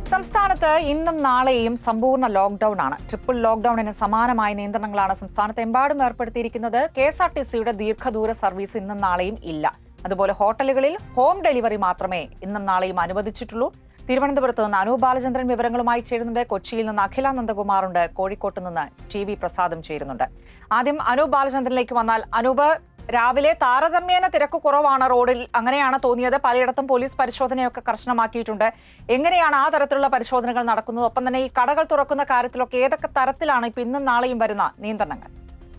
സംസ്ഥാനത്ത് ഇന്നും നാളെയും സമ്പൂർണ്ണ ലോക്ഡൌൺ ആണ് ട്രിപ്പിൾ ലോക്ഡൌണിന് സമാനമായ നിയന്ത്രണങ്ങളാണ് സംസ്ഥാനത്തെമ്പാടും ഏർപ്പെടുത്തിയിരിക്കുന്നത് കെ എസ് ആർ ടി സിയുടെ ദീർഘദൂര സർവീസ് ഇന്നും നാളെയും ഇല്ല അതുപോലെ ഹോട്ടലുകളിൽ ഹോം ഡെലിവറി മാത്രമേ ഇന്നും നാളെയും അനുവദിച്ചിട്ടുള്ളൂ തിരുവനന്തപുരത്ത് നിന്ന് അനൂപ് ബാലചന്ദ്രൻ വിവരങ്ങളുമായി ചേരുന്നുണ്ട് കൊച്ചിയിൽ നിന്ന് അഖില നന്ദകുമാറുണ്ട് കോഴിക്കോട്ട് നിന്ന് ടി വി പ്രസാദും ചേരുന്നുണ്ട് ആദ്യം അനൂപ് ബാലചന്ദ്രനിലേക്ക് വന്നാൽ അനൂപ് രാവിലെ താരതമ്യേന തിരക്ക് കുറവാണ് റോഡിൽ അങ്ങനെയാണ് തോന്നിയത് പലയിടത്തും പോലീസ് പരിശോധനയൊക്കെ കർശനമാക്കിയിട്ടുണ്ട് എങ്ങനെയാണ് ആ തരത്തിലുള്ള പരിശോധനകൾ നടക്കുന്നത് ഒപ്പം തന്നെ ഈ കടകൾ തുറക്കുന്ന കാര്യത്തിലൊക്കെ ഏതൊക്കെ തരത്തിലാണ് ഇപ്പൊ ഇന്നും നാളെയും വരുന്ന നിയന്ത്രണങ്ങൾ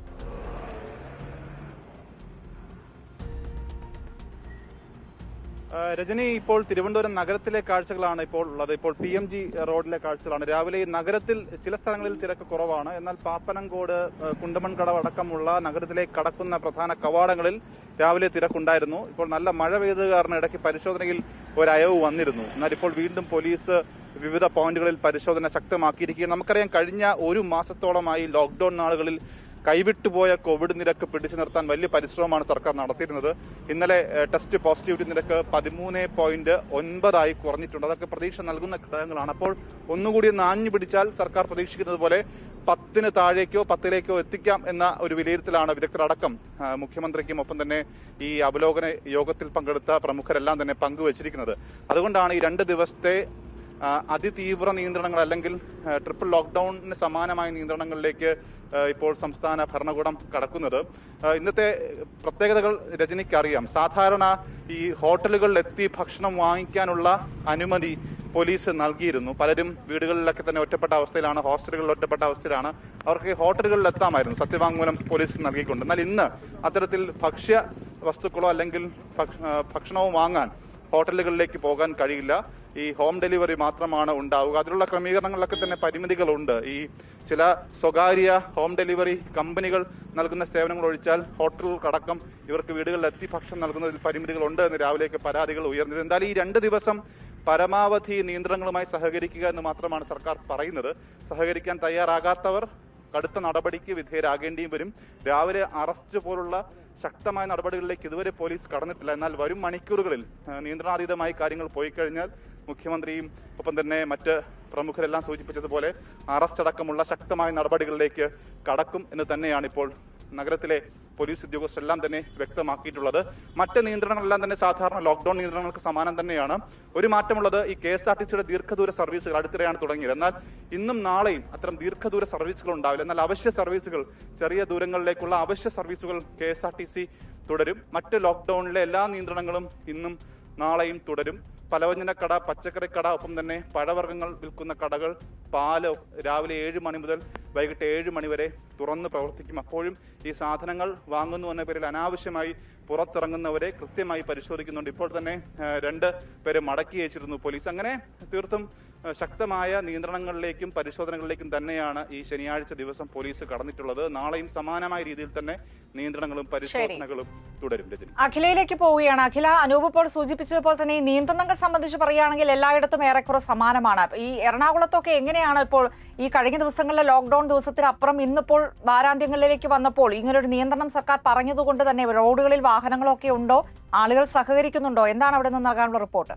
ആ, രജനി ഇപ്പോൾ തിരുവനന്തപുരം നഗരത്തിലെ കാഴ്ചകളാണ് ഇപ്പോൾ ഉള്ളത് ഇപ്പോൾ പി എം ജി റോഡിലെ കാഴ്ചകളാണ് രാവിലെ ഈ നഗരത്തിൽ ചില സ്ഥലങ്ങളിൽ തിരക്ക് കുറവാണ് എന്നാൽ പാപ്പനംകോട് ആ, കുണ്ടമൺകടവ് അടക്കമുള്ള നഗരത്തിലേക്ക് കടക്കുന്ന പ്രധാന കവാടങ്ങളിൽ രാവിലെ തിരക്കുണ്ടായിരുന്നു ഇപ്പോൾ നല്ല മഴ പെയ്തത് കാരണം ഇടയ്ക്ക് പരിശോധനയിൽ ഒരു അയവ് വന്നിരുന്നു എന്നാൽ ഇപ്പോൾ വീണ്ടും പോലീസ് വിവിധ പോയിന്റുകളിൽ പരിശോധന ശക്തമാക്കിയിരിക്കുകയാണ് നമുക്കറിയാം കഴിഞ്ഞ ഒരു മാസത്തോളമായി ലോക്ഡൌൺ നാളുകളിൽ കൈവിട്ടുപോയ കോവിഡ് നിരക്ക് പിടിച്ചു നിർത്താൻ വലിയ പരിശ്രമമാണ് സർക്കാർ നടത്തിയിരുന്നത് ഇന്നലെ ഏഹ്, ടെസ്റ്റ് പോസിറ്റിവിറ്റി നിരക്ക് പതിമൂന്ന് പോയിന്റ് ഒൻപതായി കുറഞ്ഞിട്ടുണ്ട് അതൊക്കെ പ്രതീക്ഷ നൽകുന്ന ഘടകങ്ങളാണ് അപ്പോൾ ഒന്നുകൂടി ഒന്ന് ആഞ്ഞു പിടിച്ചാൽ സർക്കാർ പ്രതീക്ഷിക്കുന്നത് പോലെ പത്തിന് താഴേക്കോ പത്തിലേക്കോ എത്തിക്കാം എന്ന ഒരു വിലയിരുത്തലാണ് വിദഗ്ധരടക്കം ആ, മുഖ്യമന്ത്രിക്കും ഒപ്പം തന്നെ ഈ അവലോകന യോഗത്തിൽ പങ്കെടുത്ത പ്രമുഖരെല്ലാം തന്നെ പങ്കുവച്ചിരിക്കുന്നത് അതുകൊണ്ടാണ് ഈ രണ്ട് ദിവസത്തെ ആ, അതിതീവ്ര നിയന്ത്രണങ്ങൾ അല്ലെങ്കിൽ ആ, ട്രിപ്പിൾ ലോക്ക്ഡൌണിന് സമാനമായ നിയന്ത്രണങ്ങളിലേക്ക് ആ, ഇപ്പോൾ സംസ്ഥാന ഭരണകൂടം കടക്കുന്നത് ആ, ഇന്നത്തെ പ്രത്യേകതകൾ രജനിക്ക് അറിയാം സാധാരണ ഈ ഹോട്ടലുകളിൽ എത്തി ഭക്ഷണം വാങ്ങിക്കാനുള്ള അനുമതി പോലീസ് നൽകിയിരുന്നു പലരും വീടുകളിലൊക്കെ തന്നെ ഒറ്റപ്പെട്ട അവസ്ഥയിലാണ് ഹോസ്റ്റലുകളിൽ ഒറ്റപ്പെട്ട അവസ്ഥയിലാണ് അവർക്ക് ഹോട്ടലുകളിൽ എത്താമായിരുന്നു സത്യവാങ്മൂലം പോലീസ് നൽകിക്കൊണ്ട് എന്നാൽ ഇന്ന് അത്തരത്തിൽ ഭക്ഷ്യ വസ്തുക്കളോ അല്ലെങ്കിൽ ഭക്ഷ- ആ, ഭക്ഷണവും വാങ്ങാൻ ഹോട്ടലുകളിലേക്ക് പോകാൻ കഴിയില്ല ഈ ഹോം ഡെലിവറി മാത്രമാണ് ഉണ്ടാവുക അതിലുള്ള ക്രമീകരണങ്ങളിലൊക്കെ തന്നെ പരിമിതികളുണ്ട് ഈ ചില സ്വകാര്യ ഹോം ഡെലിവറി കമ്പനികൾ നൽകുന്ന സേവനങ്ങൾ ഒഴിച്ചാൽ ഹോട്ടലുകൾക്കടക്കം ഇവർക്ക് വീടുകളിൽ എത്തി ഭക്ഷണം നൽകുന്നതിൽ പരിമിതികളുണ്ട് എന്ന് രാവിലെയൊക്കെ പരാതികൾ ഉയർന്നത് എന്തായാലും ഈ രണ്ട് ദിവസം പരമാവധി നിയന്ത്രണങ്ങളുമായി സഹകരിക്കുക എന്ന് മാത്രമാണ് സർക്കാർ പറയുന്നത് സഹകരിക്കാൻ തയ്യാറാകാത്തവർ കടുത്ത നടപടിക്ക് വിധേയരാകേണ്ടിയും വരും രാവിലെ അറസ്റ്റ് പോലുള്ള ശക്തമായ നടപടികളിലേക്ക് ഇതുവരെ പോലീസ് കടന്നിട്ടില്ല എന്നാൽ വരും മണിക്കൂറുകളിൽ ആ, നിയന്ത്രണാതീതമായി കാര്യങ്ങൾ പോയി കഴിഞ്ഞാൽ മുഖ്യമന്ത്രിയും ഒപ്പം തന്നെ മറ്റ് പ്രമുഖരെല്ലാം സൂചിപ്പിച്ചതുപോലെ അറസ്റ്റ് അടക്കമുള്ള ശക്തമായ നടപടികളിലേക്ക് കടക്കും എന്ന് തന്നെയാണ് ഇപ്പോൾ നഗരത്തിലെ പോലീസ് ഉദ്യോഗസ്ഥരെല്ലാം തന്നെ വ്യക്തമാക്കിയിട്ടുള്ളത് മറ്റ് നിയന്ത്രണങ്ങളെല്ലാം തന്നെ സാധാരണ ലോക്ഡൌൺ നിയന്ത്രണങ്ങൾക്ക് സമാനം തന്നെയാണ് ഒരു മാറ്റമുള്ളത് ഈ കെ എസ് ആർ ടി സിയുടെ ദീർഘദൂര സർവീസുകൾ അടുത്തിടെയാണ് തുടങ്ങിയത് എന്നാൽ ഇന്നും നാളെയും അത്തരം ദീർഘദൂര സർവീസുകൾ ഉണ്ടാവില്ല എന്നാൽ അവശ്യ സർവീസുകൾ ചെറിയ ദൂരങ്ങളിലേക്കുള്ള അവശ്യ സർവീസുകൾ K S R T C തുടരും മറ്റ് ലോക്ഡൌണിലെ എല്ലാ നിയന്ത്രണങ്ങളും ഇന്നും നാളെയും തുടരും പലവ്യഞ്ജനക്കട പച്ചക്കറിക്കട ഒപ്പം തന്നെ പഴവർഗ്ഗങ്ങൾ വിൽക്കുന്ന കടകൾ പാല് രാവിലെ ഏഴ് മണി മുതൽ വൈകിട്ട് ഏഴ് മണി വരെ തുറന്ന് പ്രവർത്തിക്കും അപ്പോഴും ഈ സാധനങ്ങൾ വാങ്ങുന്നു എന്ന പേരിൽ അനാവശ്യമായി പുറത്തിറങ്ങുന്നവരെ കൃത്യമായി പരിശോധിക്കുന്നുണ്ട് ഇപ്പോൾ തന്നെ ആ, രണ്ട് പേരെ മടക്കി അയച്ചിരുന്നു പോലീസ് അങ്ങനെ തീർത്തും ആ, ശക്തമായ നിയന്ത്രണങ്ങളിലേക്കും പരിശോധനകളിലേക്കും തന്നെയാണ് ഈ ശനിയാഴ്ച ദിവസം പോലീസ് കടന്നിട്ടുള്ളത് നാളെയും സമാനമായ രീതിയിൽ തന്നെ നിയന്ത്രണങ്ങളും പരിശോധനകളും തുടരും രജനി അഖിലയിലേക്ക് പോവുകയാണ് അഖില അനൂപ് ഇപ്പോൾ സൂചിപ്പിച്ചതുപോലെ തന്നെ ഈ നിയന്ത്രണങ്ങൾ സംബന്ധിച്ച് പറയുകയാണെങ്കിൽ എല്ലായിടത്തും ഏറെക്കുറെ സമാനമാണ് ഈ എറണാകുളത്തൊക്കെ എങ്ങനെയാണ് ഇപ്പോൾ ഈ കഴിഞ്ഞ ദിവസങ്ങളിലെ ലോക്ഡൌൺ ദിവസത്തിനപ്പുറം ഇന്നിപ്പോൾ വാരാന്ത്യങ്ങളിലേക്ക് വന്നപ്പോൾ ഇങ്ങനൊരു നിയന്ത്രണം സർക്കാർ പറഞ്ഞതുകൊണ്ട് തന്നെ റോഡുകളിൽ വാഹനങ്ങളൊക്കെ ഉണ്ടോ ആളുകൾ സഹകരിക്കുന്നുണ്ടോ എന്താണ് അവിടെ നിന്ന് നൽകാനുള്ള റിപ്പോർട്ട്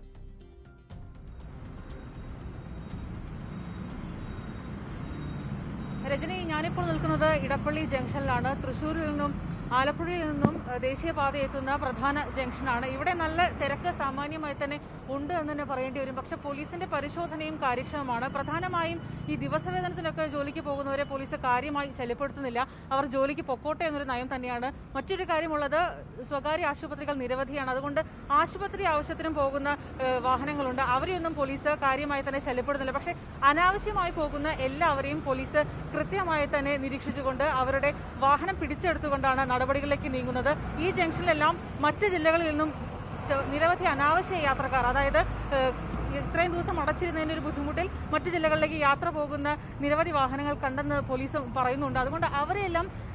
രജനി ഞാനിപ്പോൾ നിൽക്കുന്നത് ഇടപ്പള്ളി ജംഗ്ഷനിലാണ് തൃശ്ശൂരിൽ നിന്നും ആലപ്പുഴയിൽ നിന്നും ഏഹ്, ദേശീയപാത എത്തുന്ന പ്രധാന ജംഗ്ഷനാണ് ഇവിടെ നല്ല തിരക്ക് സാമാന്യമായി തന്നെ ഉണ്ട് എന്ന് തന്നെ പറയേണ്ടി വരും പക്ഷെ പോലീസിന്റെ പരിശോധനയും കാര്യക്ഷമമാണ് പ്രധാനമായും ഈ ദിവസവേതനത്തിനൊക്കെ ജോലിക്ക് പോകുന്നവരെ പോലീസ് കാര്യമായി ശല്യപ്പെടുത്തുന്നില്ല അവർ ജോലിക്ക് പൊക്കോട്ടെ എന്നൊരു നയം തന്നെയാണ് മറ്റൊരു കാര്യമുള്ളത് സ്വകാര്യ ആശുപത്രികൾ നിരവധിയാണ് അതുകൊണ്ട് ആശുപത്രി ആവശ്യത്തിനും പോകുന്ന ഏഹ്, വാഹനങ്ങളുണ്ട് അവരെയൊന്നും പോലീസ് കാര്യമായി തന്നെ ശല്യപ്പെടുന്നില്ല പക്ഷേ അനാവശ്യമായി പോകുന്ന എല്ലാവരെയും പോലീസ് കൃത്യമായി തന്നെ നിരീക്ഷിച്ചുകൊണ്ട് അവരുടെ വാഹനം പിടിച്ചെടുത്തുകൊണ്ടാണ് നടപടികളിലേക്ക് നീങ്ങുന്നത് ഈ ജംഗ്ഷനിലെല്ലാം മറ്റ് ജില്ലകളിൽ നിന്നും ച- നിരവധി അനാവശ്യ യാത്രക്കാർ അതായത് ഏഹ്, ഇത്രയും ദിവസം അടച്ചിരുന്നതിന്റെ ഒരു ബുദ്ധിമുട്ടിൽ മറ്റു ജില്ലകളിലേക്ക് യാത്ര പോകുന്ന നിരവധി വാഹനങ്ങൾ കണ്ടെന്ന് പോലീസ് പറയുന്നുണ്ട് അതുകൊണ്ട് അവരെയെല്ലാം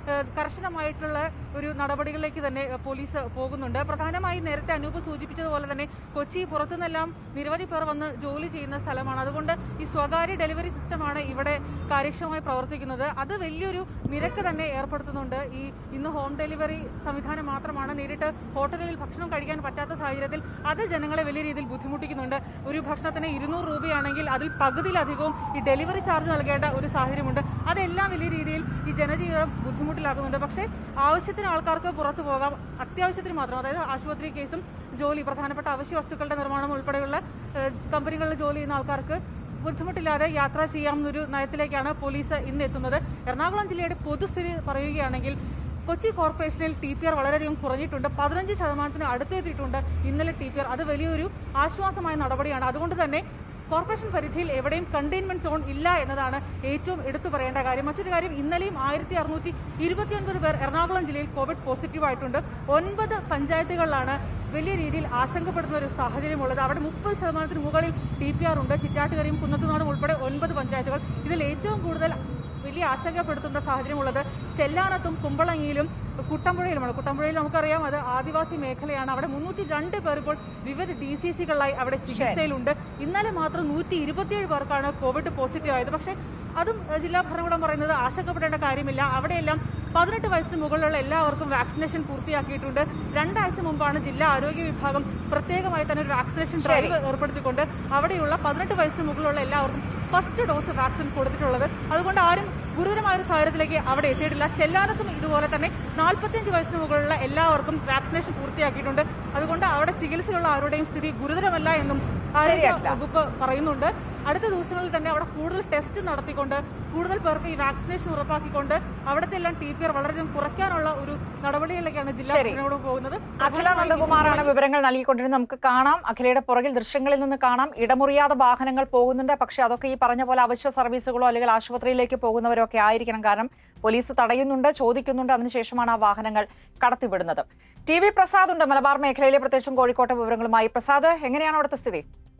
ഏഹ്, കർശനമായിട്ടുള്ള ഒരു നടപടികളിലേക്ക് തന്നെ ഏഹ്, പോലീസ് പോകുന്നുണ്ട് പ്രധാനമായും നേരത്തെ അനൂപ് സൂചിപ്പിച്ചതുപോലെ തന്നെ കൊച്ചി പുറത്തുനിന്നെല്ലാം നിരവധി പേർ വന്ന് ജോലി ചെയ്യുന്ന സ്ഥലമാണ് അതുകൊണ്ട് ഈ സ്വകാര്യ ഡെലിവറി സിസ്റ്റമാണ് ഇവിടെ കാര്യക്ഷമമായി പ്രവർത്തിക്കുന്നത് അത് വലിയൊരു നിരക്ക് തന്നെ ഏർപ്പെടുത്തുന്നുണ്ട് ഈ ഇന്ന് ഹോം ഡെലിവറി സംവിധാനം മാത്രമാണ് നേരിട്ട് ഹോട്ടലുകളിൽ ഭക്ഷണം കഴിക്കാൻ പറ്റാത്ത സാഹചര്യത്തിൽ അത് ജനങ്ങളെ വലിയ രീതിയിൽ ബുദ്ധിമുട്ടിക്കുന്നുണ്ട് ഒരു ഭക്ഷണത്തിന് ഇരുന്നൂറ് രൂപയാണെങ്കിൽ അതിൽ പകുതിയിലധികവും ഈ ഡെലിവറി ചാർജ് നൽകേണ്ട ഒരു സാഹചര്യമുണ്ട് അതെല്ലാം വലിയ രീതിയിൽ ഈ ജനജീവിതം ബുദ്ധിമുട്ടിലാക്കുന്നുണ്ട് പക്ഷേ ആവശ്യത്തിന് ആൾക്കാർക്ക് പുറത്തു പോകാം അത്യാവശ്യത്തിന് മാത്രം അതായത് ആശുപത്രി കേസും ജോലി പ്രധാനപ്പെട്ട അവശ്യ വസ്തുക്കളുടെ നിർമ്മാണം ഉൾപ്പെടെയുള്ള ഏഹ്, കമ്പനികളിൽ ജോലി ചെയ്യുന്ന ആൾക്കാർക്ക് ബുദ്ധിമുട്ടില്ലാതെ യാത്ര ചെയ്യാവുന്നൊരു നയത്തിലേക്കാണ് പോലീസ് ഇന്ന് എത്തുന്നത് എറണാകുളം ജില്ലയുടെ പൊതുസ്ഥിതി പറയുകയാണെങ്കിൽ കൊച്ചി കോർപ്പറേഷനിൽ ടി പി ആർ വളരെയധികം കുറഞ്ഞിട്ടുണ്ട് പതിനഞ്ച് ശതമാനത്തിന് അടുത്തെത്തിയിട്ടുണ്ട് ഇന്നലെ ടി പി ആർ അത് വലിയൊരു ആശ്വാസമായ നടപടിയാണ് അതുകൊണ്ട് തന്നെ കോർപ്പറേഷൻ പരിധിയിൽ എവിടെയും കണ്ടെയ്ൻമെന്റ് സോൺ ഇല്ല എന്നതാണ് ഏറ്റവും എടുത്തു പറയേണ്ട കാര്യം മറ്റൊരു കാര്യം ഇന്നലെയും ആയിരത്തി അറുന്നൂറ്റി ഇരുപത്തിയൊൻപത് പേർ എറണാകുളം ജില്ലയിൽ കോവിഡ് പോസിറ്റീവ് ആയിട്ടുണ്ട് ഒൻപത് പഞ്ചായത്തുകളിലാണ് വലിയ രീതിയിൽ ആശങ്കപ്പെടുന്ന ഒരു സാഹചര്യമുള്ളത് അവിടെ മുപ്പത് ശതമാനത്തിന് മുകളിൽ ടി പി ആർ ഉണ്ട് ചിറ്റാട്ടുകരയും കുന്നത്തുനാടും ഉൾപ്പെടെ ഒൻപത് പഞ്ചായത്തുകൾ ഇതിൽ ഏറ്റവും കൂടുതൽ വലിയ ആശങ്കപ്പെടുത്തുന്ന സാഹചര്യമുള്ളത് ചെല്ലാനത്തും കുമ്പളങ്ങിയിലും കുട്ടമ്പുഴയിലുമാണ് കുട്ടമ്പുഴയിൽ നമുക്കറിയാം അത് ആദിവാസി മേഖലയാണ് അവിടെ മുന്നൂറ്റി രണ്ട് പേർ ഇപ്പോൾ വിവിധ ഡി സി സികളിലായി അവിടെ ചികിത്സയിലുണ്ട് ഇന്നലെ മാത്രം നൂറ്റി ഇരുപത്തിയേഴ് പേർക്കാണ് കോവിഡ് പോസിറ്റീവ് ആയത് പക്ഷേ അതും ഏഹ്, ജില്ലാ ഭരണകൂടം പറയുന്നത് ആശങ്കപ്പെടേണ്ട കാര്യമില്ല അവിടെയെല്ലാം പതിനെട്ട് വയസ്സിന് മുകളിലുള്ള എല്ലാവർക്കും വാക്സിനേഷൻ പൂർത്തിയാക്കിയിട്ടുണ്ട് രണ്ടാഴ്ച മുമ്പാണ് ജില്ലാ ആരോഗ്യ വിഭാഗം പ്രത്യേകമായി തന്നെ ഒരു വാക്സിനേഷൻ ഡ്രൈവ് ഏർപ്പെടുത്തിക്കൊണ്ട് അവിടെയുള്ള പതിനെട്ട് വയസ്സിന് മുകളിലുള്ള എല്ലാവർക്കും ഫസ്റ്റ് ഡോസ് വാക്സിൻ കൊടുത്തിട്ടുള്ളത് അതുകൊണ്ട് ആരും ഗുരുതരമായ ഒരു സാഹചര്യത്തിലേക്ക് അവിടെ എത്തിയിട്ടില്ല ചെല്ലാനത്തും ഇതുപോലെ തന്നെ നാൽപ്പത്തിയഞ്ച് വയസ്സിന് മുകളിലുള്ള എല്ലാവർക്കും വാക്സിനേഷൻ പൂർത്തിയാക്കിയിട്ടുണ്ട് അതുകൊണ്ട് അവിടെ ചികിത്സയിലുള്ള ആരുടെയും സ്ഥിതി ഗുരുതരമല്ല എന്നും ആരോഗ്യ ശരിയാക്കില്ല. വകുപ്പ് പറയുന്നുണ്ട് അടുത്ത ദിവസങ്ങളിൽ തന്നെ അവിടെ കൂടുതൽ ടെസ്റ്റ് നടത്തിക്കൊണ്ട് കൂടുതൽ പേർക്ക് ഈ വാക്സിനേഷൻ ഉറപ്പാക്കിക്കൊണ്ട് അവിടുത്തെ എല്ലാം ടി പി ആർ വളരെയധികം കുറയ്ക്കാനുള്ള ഒരു നടപടികളിലേക്കാണ് ജില്ലാ ശരി. ഭരണകൂടം പോകുന്നത് അഖില നന്ദകുമാറാണ് വിവരങ്ങൾ നൽകിക്കൊണ്ടിരുന്നത് നമുക്ക് കാണാം അഖിലയുടെ പുറകിൽ ദൃശ്യങ്ങളിൽ നിന്ന് കാണാം ഇടമുറിയാതെ വാഹനങ്ങൾ പോകുന്നുണ്ട് പക്ഷെ അതൊക്കെ ഈ പറഞ്ഞ പോലെ അവശ്യ സർവീസുകളോ അല്ലെങ്കിൽ ആശുപത്രിയിലേക്ക് പോകുന്നവരോ ഒക്കെ ആയിരിക്കണം കാരണം പോലീസ് തടയുന്നുണ്ട് ചോദിക്കുന്നുണ്ട് അതിനുശേഷമാണ് ആ വാഹനങ്ങൾ കടത്തിവിടുന്നത് ടി വി പ്രസാദ് ഉണ്ട് മലബാർ മേഖലയിലെ പ്രത്യേകിച്ചും കോഴിക്കോട്ടെ വിവരങ്ങളുമായി പ്രസാദ് എങ്ങനെയാണ് അവിടുത്തെ സ്ഥിതി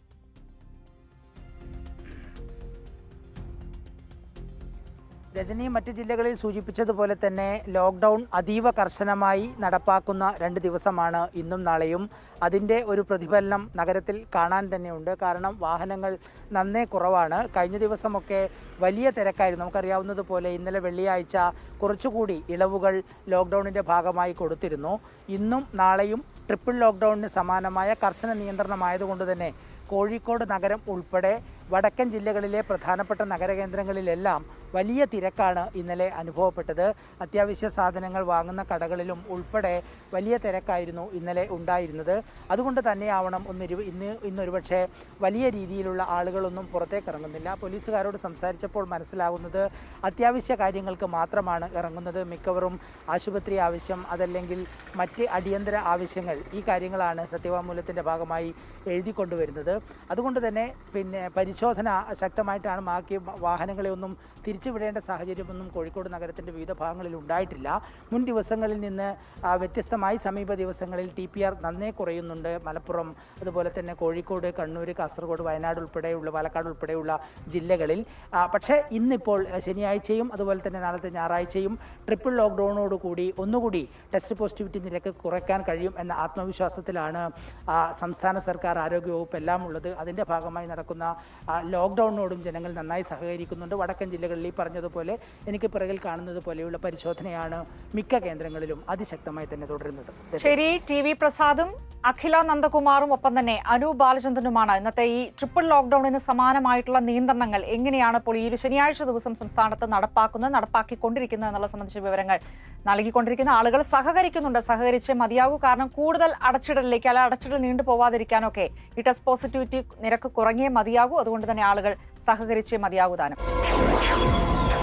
രജനി മറ്റ് ജില്ലകളിൽ സൂചിപ്പിച്ചതുപോലെ തന്നെ ലോക്ക്ഡൗൺ അതീവ കർശനമായി നടപ്പാക്കുന്ന രണ്ട് ദിവസമാണ് ഇന്നും നാളെയും അതിൻ്റെ ഒരു പ്രതിഫലനം നഗരത്തിൽ കാണാൻ തന്നെയുണ്ട് കാരണം വാഹനങ്ങൾ നന്നേ കുറവാണ് കഴിഞ്ഞ ദിവസമൊക്കെ വലിയ തിരക്കായിരുന്നു നമുക്കറിയാവുന്നതുപോലെ ഇന്നലെ വെള്ളിയാഴ്ച കുറച്ചുകൂടി ഇളവുകൾ ലോക്ക്ഡൗണിൻ്റെ ഭാഗമായി കൊടുത്തിരുന്നു ഇന്നും നാളെയും ട്രിപ്പിൾ ലോക്ക്ഡൗണിന് സമാനമായ കർശന നിയന്ത്രണമായതുകൊണ്ട് തന്നെ കോഴിക്കോട് നഗരം ഉൾപ്പെടെ വടക്കൻ ജില്ലകളിലെ പ്രധാനപ്പെട്ട നഗരകേന്ദ്രങ്ങളിലെല്ലാം വലിയ തിരക്കാണ് ഇന്നലെ അനുഭവപ്പെട്ടത് അത്യാവശ്യ സാധനങ്ങൾ വാങ്ങുന്ന കടകളിലും ഉൾപ്പെടെ വലിയ തിരക്കായിരുന്നു ഇന്നലെ ഉണ്ടായിരുന്നത് അതുകൊണ്ട് തന്നെയാവണം ഒന്നൊരു ഇന്ന് ഇന്നൊരുപക്ഷെ വലിയ രീതിയിലുള്ള ആളുകളൊന്നും പുറത്തേക്ക് ഇറങ്ങുന്നില്ല പോലീസുകാരോട് സംസാരിച്ചപ്പോൾ മനസ്സിലാകുന്നത് അത്യാവശ്യ കാര്യങ്ങൾക്ക് മാത്രമാണ് ഇറങ്ങുന്നത് മിക്കവരും ആശുപത്രി ആവശ്യം അതല്ലെങ്കിൽ മറ്റ് അടിയന്തര ആവശ്യങ്ങൾ ഈ കാര്യങ്ങളാണ് സത്യവാങ്മൂലത്തിൻ്റെ ഭാഗമായി എഴുതി കൊണ്ടുവരുന്നത് അതുകൊണ്ട് തന്നെ പിന്നെ പരിശോധന ശക്തമായിട്ടാണ് മാക്കി വാഹനങ്ങളെ ഒന്നും തിരിച്ചുവിടേണ്ട സാഹചര്യമൊന്നും കോഴിക്കോട് നഗരത്തിൻ്റെ വിവിധ ഭാഗങ്ങളിൽ ഉണ്ടായിട്ടില്ല മുൻ ദിവസങ്ങളിൽ നിന്ന് ആ, വ്യത്യസ്തമായി സമീപ ദിവസങ്ങളിൽ ടി പി ആർ നന്നേ കുറയുന്നുണ്ട് മലപ്പുറം അതുപോലെ തന്നെ കോഴിക്കോട് കണ്ണൂർ കാസർഗോഡ് വയനാട് ഉൾപ്പെടെയുള്ള പാലക്കാട് ഉൾപ്പെടെയുള്ള ജില്ലകളിൽ ആ, പക്ഷേ ഇന്നിപ്പോൾ ആ, ശനിയാഴ്ചയും അതുപോലെ തന്നെ നാളത്തെ ഞായറാഴ്ചയും ട്രിപ്പിൾ ലോക്ക്ഡൗണോട് കൂടി ഒന്നുകൂടി ടെസ്റ്റ് പോസിറ്റിവിറ്റി നിരക്ക് കുറയ്ക്കാൻ കഴിയും എന്ന ആത്മവിശ്വാസത്തിലാണ് ആ, സംസ്ഥാന സർക്കാർ ആരോഗ്യവകുപ്പ് എല്ലാം ഉള്ളത് അതിൻ്റെ ഭാഗമായി നടക്കുന്ന ആ, ലോക്ക്ഡൗണിനോടും ജനങ്ങൾ നന്നായി സഹകരിക്കുന്നുണ്ട് വടക്കൻ ജില്ലകളിൽ ഈ പറഞ്ഞതുപോലെ എനിക്ക് പിറകിൽ കാണുന്നത് പോലെയുള്ള പരിശോധനയാണ് മിക്ക കേന്ദ്രങ്ങളിലും അതിശക്തമായി തന്നെ തുടരുന്നത് ശരി ടി വി പ്രസാദും അഖില നന്ദകുമാറും ഒപ്പം തന്നെ അനൂപ് ബാലചന്ദ്രനുമാണ് ഇന്നത്തെ ഈ ട്രിപ്പിൾ ലോക്ക്ഡൌണിന് സമാനമായിട്ടുള്ള നിയന്ത്രണങ്ങൾ എങ്ങനെയാണ് ഇപ്പോൾ ഈ ഒരു ശനിയാഴ്ച ദിവസം സംസ്ഥാനത്ത് നടപ്പാക്കുന്നത് നടപ്പാക്കിക്കൊണ്ടിരിക്കുന്നത് എന്നുള്ള സംബന്ധിച്ച വിവരങ്ങൾ നൽകിക്കൊണ്ടിരിക്കുന്ന ആളുകൾ സഹകരിക്കുന്നുണ്ട് സഹകരിച്ച് മതിയാകൂ കാരണം കൂടുതൽ അടച്ചിടലിലേക്ക് അല്ല അടച്ചിടൽ നീണ്ടു പോവാതിരിക്കാനൊക്കെ ഈ ടെസ്റ്റ് പോസിറ്റിവിറ്റി നിരക്ക് കുറഞ്ഞേ മതിയാകൂ അതുകൊണ്ട് തന്നെ ആളുകൾ സഹകരിച്ചേ മതിയാകൂ താനും